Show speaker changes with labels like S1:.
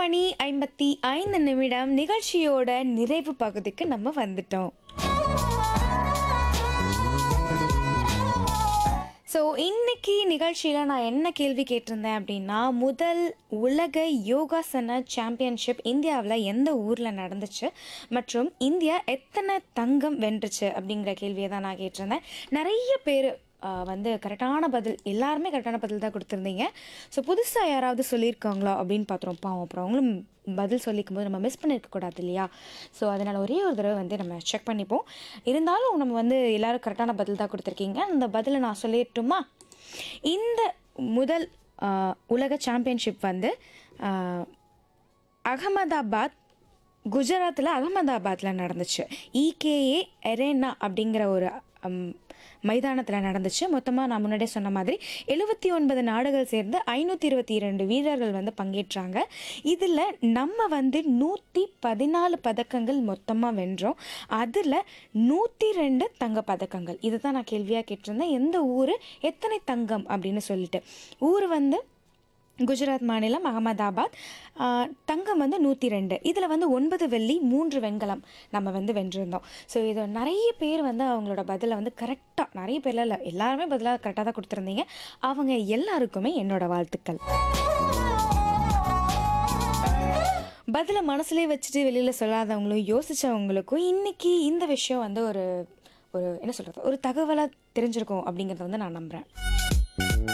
S1: மணி ஐம்பத்தி ஐந்து நிமிடம் நிகழ்ச்சியோட நிறைவு பகுதிக்கு நம்ம வந்துட்டோம் ஸோ இன்னைக்கு நிகழ்ச்சியில் நான் என்ன கேள்வி கேட்டிருந்தேன் அப்படின்னா முதல் உலக யோகாசன சாம்பியன்ஷிப் இந்தியாவில் எந்த ஊரில் நடந்துச்சு மற்றும் இந்தியா எத்தனை தங்கம் வென்றுச்சு அப்படிங்கிற கேள்வியை தான் நான் கேட்டிருந்தேன் நிறைய பேர் வந்து கரெக்டான பதில் எல்லாருமே கரெக்டான பதில் தான் கொடுத்துருந்தீங்க ஸோ புதுசாக யாராவது சொல்லியிருக்காங்களா அப்படின்னு பார்த்துருவோம் பாவம் அப்புறம் அவங்களும் பதில் சொல்லிக்கும் போது நம்ம மிஸ் பண்ணியிருக்கக்கூடாது இல்லையா ஸோ அதனால் ஒரே ஒரு தடவை வந்து நம்ம செக் பண்ணிப்போம் இருந்தாலும் நம்ம வந்து எல்லாரும் கரெக்டான பதில் தான் கொடுத்துருக்கீங்க அந்த பதிலை நான் சொல்லிடட்டுமா இந்த முதல் ஆஹ், உலக சாம்பியன்ஷிப் வந்து ஆஹ், அகமதாபாத் குஜராத்தில் அகமதாபாத்தில் நடந்துச்சு இகேஏ எரேனா அப்படிங்கிற ஒரு மைதானத்தில் நடந்துச்சு மொத்தமாக நான் முன்னாடியே சொன்ன மாதிரி எழுபத்தி ஒன்பது நாடுகள் சேர்ந்து ஐநூற்றி இருபத்தி இரண்டு வீரர்கள் வந்து பங்கேற்றாங்க இதில் நம்ம வந்து நூற்றி பதினாலு பதக்கங்கள் மொத்தமாக வென்றோம் அதில் நூற்றி ரெண்டு தங்க பதக்கங்கள் இதுதான் நான் கேள்வியாக கேட்டிருந்தேன் எந்த ஊர் எத்தனை தங்கம் அப்படின்னு சொல்லிட்டு ஊர் வந்து குஜராத் மாநிலம் அகமதாபாத் ஆஹ், தங்கம் வந்து நூற்றி ரெண்டு இதில் வந்து ஒன்பது வெள்ளி மூன்று வெண்கலம் நம்ம வந்து வென்றிருந்தோம் ஸோ இது நிறைய பேர் வந்து அவங்களோட பதிலை வந்து கரெக்டாக நிறைய பேர்ல இல்லை எல்லாருமே பதிலாக கரெக்டாக தான் கொடுத்துருந்தீங்க அவங்க எல்லாருக்குமே என்னோட வாழ்த்துக்கள் பதிலை மனசுலேயே வச்சுட்டு வெளியில் சொல்லாதவங்களும் யோசிச்சவங்களுக்கும் இன்னைக்கு இந்த விஷயம் வந்து ஒரு ஒரு என்ன சொல்கிறது ஒரு தகவலாக தெரிஞ்சிருக்கும் அப்படிங்கிறத வந்து நான் நம்புகிறேன்